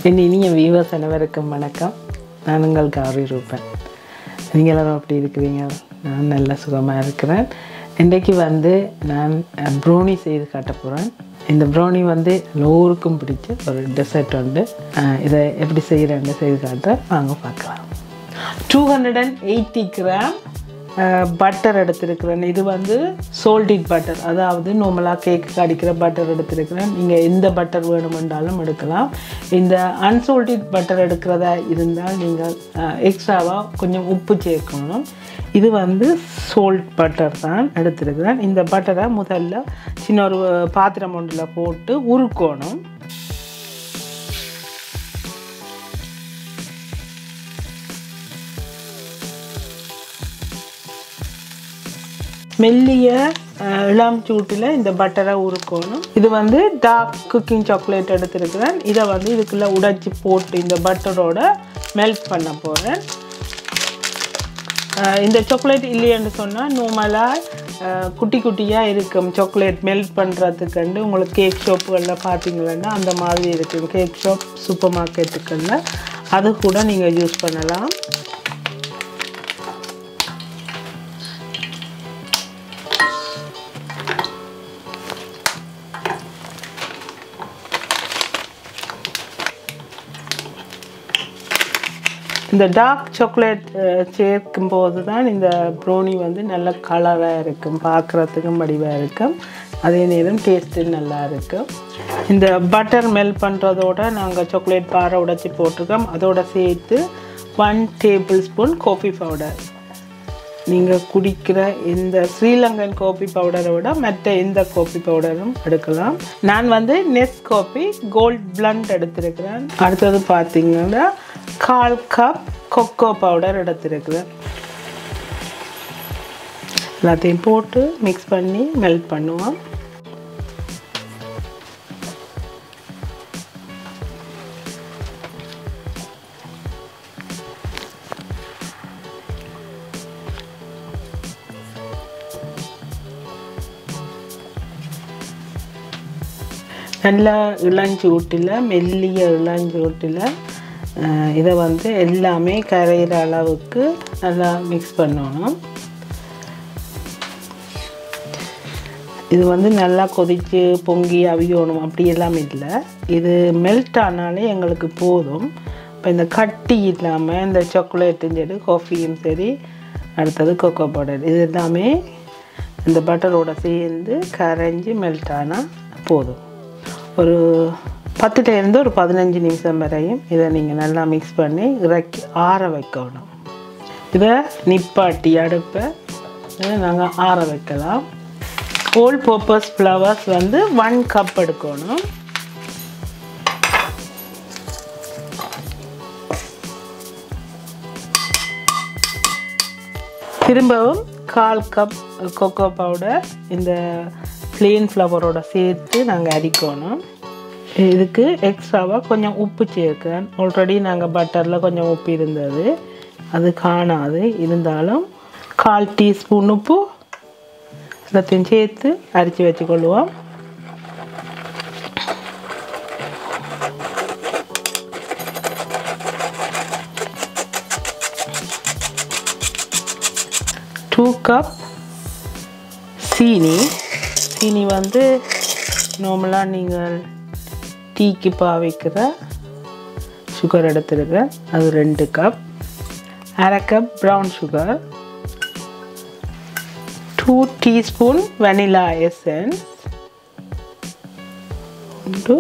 என் இனிய வியூவர்ஸ் அனைவருக்கும் வணக்கம் நான் உங்கள் கௌரி ரூபன் நீங்கள் எல்லாரும் அப்படி இருக்கிறீங்க நான் நல்ல சுகமாக இருக்கிறேன் இன்றைக்கு வந்து நான் ப்ரௌனி செய்து காட்ட போகிறேன் இந்த ப்ரௌனி வந்து எல்லோருக்கும் பிடிச்ச ஒரு டெசர்ட் உண்டு அஹ் இதை எப்படி செய்கிறேன்னு செய்து காட்டுறேன் வாங்க பார்க்கலாம் two hundred and eighty gram butter எடுத்திருக்கிறேன் இது வந்து சோல்டிட் பட்டர் அதாவது நார்மலாக கேக்கு அடிக்கிற பட்டர் எடுத்திருக்கிறேன் நீங்கள் எந்த பட்டர் வேணுமென்றாலும் எடுக்கலாம் இந்த அன்சோல்டிட் பட்டர் எடுக்கிறதா இருந்தால் நீங்கள் எக்ஸ்ட்ராவாக கொஞ்சம் உப்பு சேர்க்கணும் இது வந்து சோல்ட் பட்டர் தான் எடுத்திருக்கிறேன் இந்த பட்டரை முதல்ல சின்ன ஒரு பாத்திரம் ஒன்றில் போட்டு உருக்கணும் மெல்லிய அஹ், இளம் சூட்டில் இந்த பட்டரை உருக்கணும் இது வந்து டார்க் குக்கிங் சாக்லேட் எடுத்திருக்கிறேன் இதை வந்து இதுக்குள்ளே உடைச்சி போட்டு இந்த பட்டரோட மெல்ட் பண்ண போகிறேன் இந்த சாக்லேட் இல்லைன்னு சொன்னால் நார்மலாக குட்டி குட்டியாக இருக்கும் சாக்லேட் மெல்ட் பண்ணுறதுக்குண்டு உங்களுக்கு கேக் ஷாப்புகளில் பார்த்தீங்கன்னா அந்த மாதிரி இருக்கும் கேக் ஷாப் சூப்பர் மார்க்கெட்டுகளில் அது கூட நீங்கள் யூஸ் பண்ணலாம் இந்த டார்க் சாக்லேட் சேர்க்கும் போது தான் இந்த ப்ரௌனி வந்து நல்ல கலராக இருக்கும் பார்க்குறதுக்கும் வடிவாக இருக்கும் அதே நேரம் டேஸ்ட்டு நல்லா இருக்கும் இந்த பட்டர் மெல்ட் பண்ணுறதோட நாங்கள் சாக்லேட் பாறை உடைச்சி போட்டிருக்கோம் அதோட சேர்த்து one tablespoon coffee powder நீங்கள் குடிக்கிற இந்த ஸ்ரீலங்கன் காஃபி பவுடரை விட மற்ற எந்த காஃபி பவுடரும் எடுக்கலாம் நான் வந்து நெஸ் காஃபி கோல்ட் பிளண்ட் எடுத்திருக்கிறேன் அடுத்தது பார்த்தீங்கன்னா கால் கப் கொக்கோ பவுடர் எடுத்திருக்கிறேன் எல்லாத்தையும் போட்டு மிக்ஸ் பண்ணி மெல்ட் பண்ணுவோம் நல்ல இளஞ்சூட்டில் மெல்லிய இளஞ்சூட்டில் இதை வந்து எல்லாமே கரையிற அளவுக்கு நல்லா மிக்ஸ் பண்ணணும் இது வந்து நல்லா கொதித்து பொங்கி அவியணும் அப்படியெல்லாம் இல்லை இது மெல்ட் ஆனாலே எங்களுக்கு போதும் இப்போ இந்த கட்டி இல்லாமல் இந்த சாக்லேட்டும் சரி காஃபியும் சரி அடுத்தது கொக்கோ பவுடர் இது எல்லாமே இந்த பட்டரோட சேர்ந்து கரைஞ்சி மெல்ட் ஆனால் போதும் ஒரு பத்துலேருந்து ஒரு பதினஞ்சு நிமிஷம் வரையும் இதை நீங்கள் நல்லா மிக்ஸ் பண்ணி இறக்கி ஆற வைக்கணும் இதை நிப்பாட்டி அடுப்பை இதை நாங்கள் ஆற வைக்கலாம் ஓல் பர்பஸ் ஃப்ளவர்ஸ் வந்து ஒன் கப் எடுக்கணும் திரும்பவும் கால் கப் கொக்கோ பவுடர் இந்த ப்ளெயின் ஃப்ளவரோட சேர்த்து நாங்கள் அரிக்கணும் இதுக்கு எக்ஸ்ட்ராவாக கொஞ்சம் உப்பு சேர்க்கிறேன் ஆல்ரெடி நாங்கள் பட்டரில் கொஞ்சம் உப்பு இருந்தது அது காணாது இருந்தாலும் கால் டீஸ்பூன் உப்பு எல்லாத்தையும் சேர்த்து அரித்து வச்சுக்கொள்வோம் டூ கப் சீனி சீனி வந்து நார்மலாக நீங்கள் டீக்கு பாவிக்கிற சுகர் எடுத்துருக்கேன் அது ரெண்டு கப் அரை cup brown sugar two teaspoon vanilla essence ஒன்று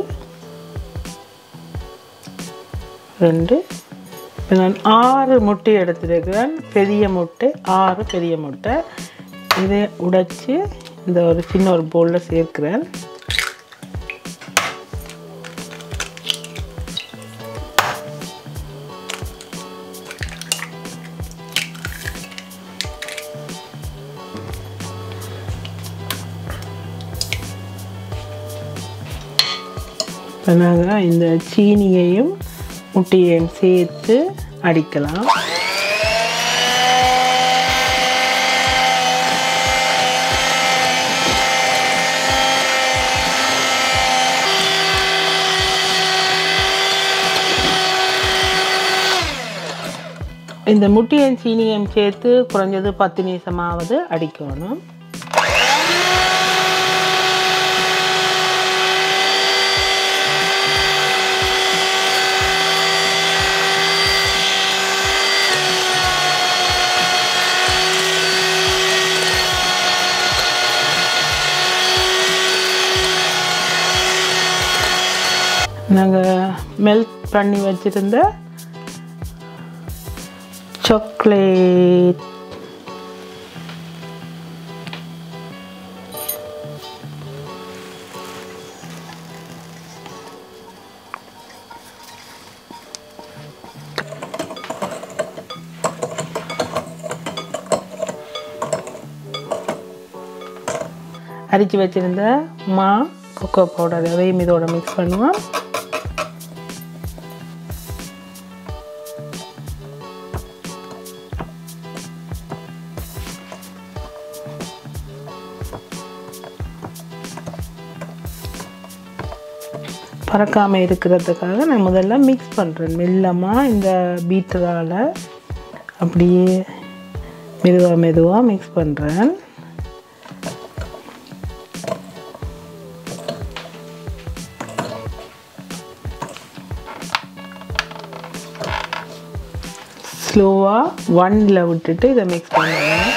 ரெண்டு இப்போ நான் ஆறு முட்டை எடுத்துருக்கிறேன் பெரிய முட்டை ஆறு பெரிய முட்டை இதை உடைச்சி இந்த ஒரு சின்ன ஒரு பவுலில் சேர்க்கிறேன் இப்போ நாங்கள் இந்த சீனியையும் முட்டையையும் சேர்த்து அடிக்கலாம் இந்த முட்டையும் சீனியும் சேர்த்து குறைஞ்சது பத்து நிமிஷமாவது அடிக்கணும் நாங்கள் மெல்ட் பண்ணி வச்சுருந்த சாக்லேட் அரிச்சு வச்சிருந்த மா கொக்கோ பவுடர் அதையும் இதோட மிக்ஸ் பண்ணுவோம் பறக்காமல் இருக்கிறதுக்காக நான் முதல்ல மிக்ஸ் பண்ணுறேன் மெல்லமாக இந்த பீட்டரால் அப்படியே மெதுவாக மெதுவாக மிக்ஸ் பண்ணுறேன் ஸ்லோவாக ஒன்னில் விட்டுட்டு இதை மிக்ஸ் பண்ணுவேன்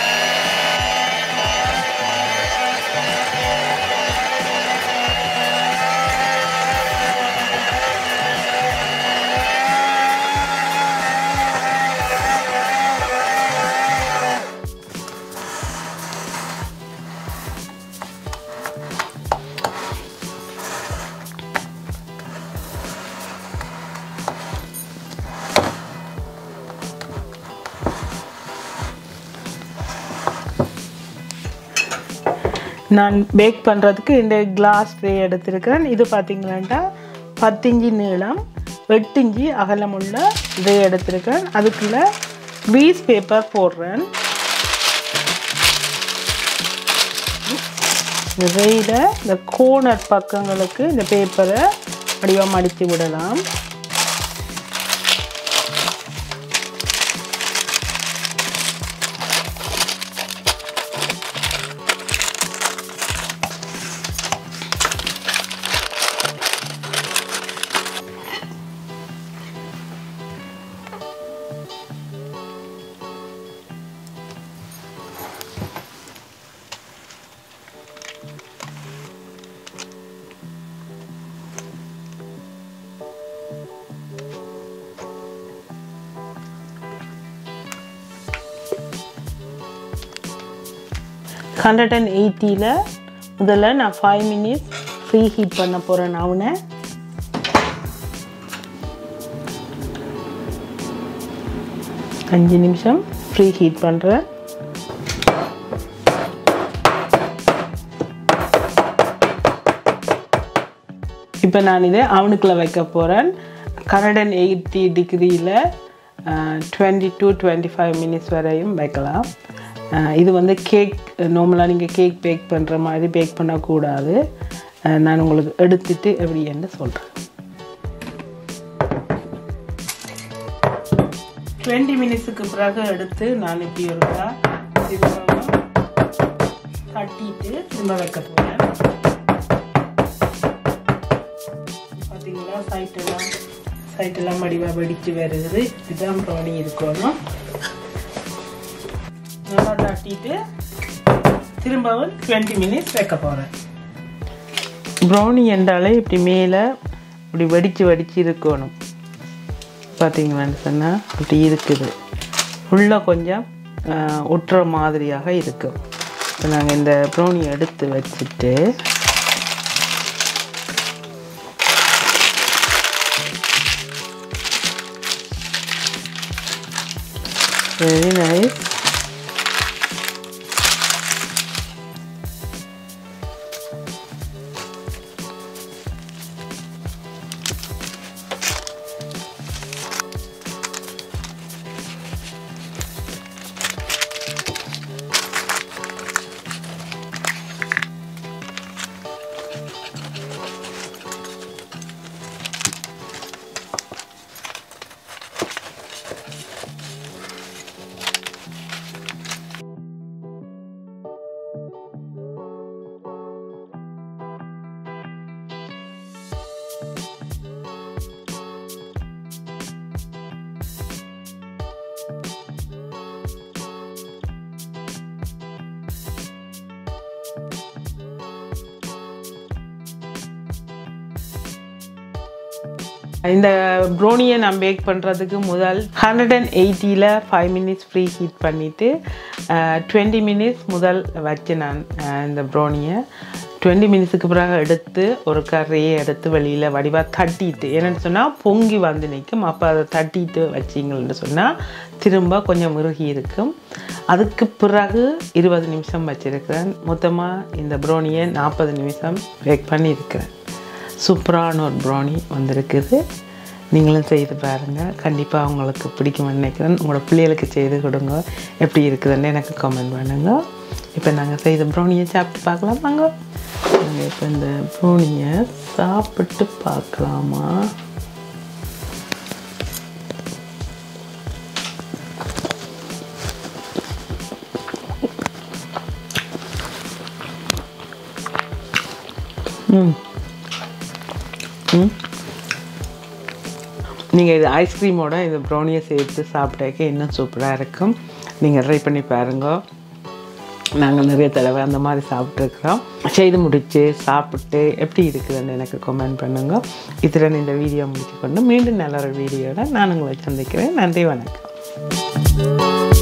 நான் பேக் பண்ணுறதுக்கு இந்த கிளாஸ் ட்ரே எடுத்திருக்கிறேன் இது பார்த்தீங்களாண்டா பத்திஞ்சி நீளம் எட்டிஞ்சி அகலமுள்ள ட்ரே எடுத்திருக்கேன் அதுக்குள்ளே வீஸ் பேப்பர் போடுறேன் நிறையில இந்த கோனர் பக்கங்களுக்கு இந்த பேப்பரை வடிவம் அடித்து விடலாம் ஹண்ட்ரட் அண்ட் எயிட்டியில் முதல்ல நான் ஃபைவ் மினிட்ஸ் ஃப்ரீ ஹீட் பண்ண போகிறேன் அவனை அஞ்சு நிமிஷம் ஃப்ரீ ஹீட் பண்ணுறேன் இப்போ நான் இதை அவனுக்குள்ளே வைக்க போகிறேன் ஹண்ட்ரட் அண்ட் எயிட்டி டிகிரியில் twenty two twenty five minutes வரையும் வைக்கலாம் அஹ் இது வந்து கேக் நார்மலாக நீங்கள் கேக் பேக் பண்ணுற மாதிரி பேக் பண்ணக்கூடாது அஹ் நான் உங்களுக்கு எடுத்துட்டு எப்படி என்று சொல்கிறேன் டுவெண்ட்டி மினிட்ஸுக்கு பிறகு எடுத்து நான் இப்படி இருக்கா தட்டிட்டு திரும்ப வைக்க போகிறேன் பார்த்தீங்களா சைட்டெல்லாம் சைட்டெல்லாம் வடிவாக வெடித்து வருது இதுதான் ப்ரௌனி இருக்கணும் நல்லா தட்டிட்டு திரும்பவும் டுவெண்ட்டி மினிட்ஸ் வைக்க போகிறேன் ப்ரௌனி என்றாலே இப்படி மேலே இப்படி வடித்து வடித்து இருக்கணும் பார்த்தீங்களான்னு சொன்னால் இப்படி இருக்குது உள்ளே கொஞ்சம் ஆஹ், ஒட்டுற மாதிரியாக இருக்கும் இப்போ நாங்கள் இந்த ப்ரௌனி எடுத்து வச்சுட்டு வெரி நைஸ் இந்த ப்ரோனியை நான் பேக் பண்ணுறதுக்கு முதல் ஹண்ட்ரட் அண்ட் எயிட்டியில் ஃபைவ் மினிட்ஸ் ஃப்ரீ ஹீட் பண்ணிவிட்டு டுவெண்ட்டி மினிட்ஸ் முதல் வச்சு நான் அஹ், இந்த ப்ரோனியை டுவெண்ட்டி மினிட்ஸுக்கு பிறகு எடுத்து ஒரு கரையை எடுத்து வெளியில் வடிவாக தட்டிட்டு என்னென்னு சொன்னால் பொங்கி வந்து நிற்கும் அப்போ அதை தட்டிட்டு வச்சிங்கன்னு சொன்னால் திரும்ப கொஞ்சம் முருகி இருக்கும் அதுக்கு பிறகு இருபது நிமிஷம் வச்சுருக்கிறேன் மொத்தமாக இந்த ப்ரோனியை நாற்பது நிமிஷம் பேக் பண்ணியிருக்கிறேன் சூப்பரான ஒரு ப்ரௌனி வந்திருக்குது நீங்களும் செய்து பாருங்கள் கண்டிப்பாக உங்களுக்கு பிடிக்கும்னு நினைக்கிறேன் உங்களோட பிள்ளைகளுக்கு செய்து கொடுங்க எப்படி இருக்குதுன்னு எனக்கு கமெண்ட் பண்ணுங்க இப்போ நாங்கள் செய்த ப்ரௌனியை சாப்பிட்டு பார்க்கலாம் வாங்க நாங்கள் இப்போ இந்த ப்ரௌனியை சாப்பிட்டு பார்க்கலாமா ம் ம் நீங்கள் இது ஐஸ்கிரீமோட இந்த ப்ரௌனியை சேர்த்து சாப்பிட்டாக்க இன்னும் சூப்பராக இருக்கும் நீங்கள் ட்ரை பண்ணி பாருங்க நாங்கள் நிறைய தடவை அந்த மாதிரி சாப்பிட்ருக்குறோம் செய்து முடித்து சாப்பிட்டு எப்படி இருக்குதுன்னு எனக்கு கமெண்ட் பண்ணுங்க இதில் இந்த வீடியோ முடிச்சு கொண்டு மீண்டும் நல்ல ஒரு வீடியோட நான் உங்களை சந்திக்கிறேன் நன்றி வணக்கம்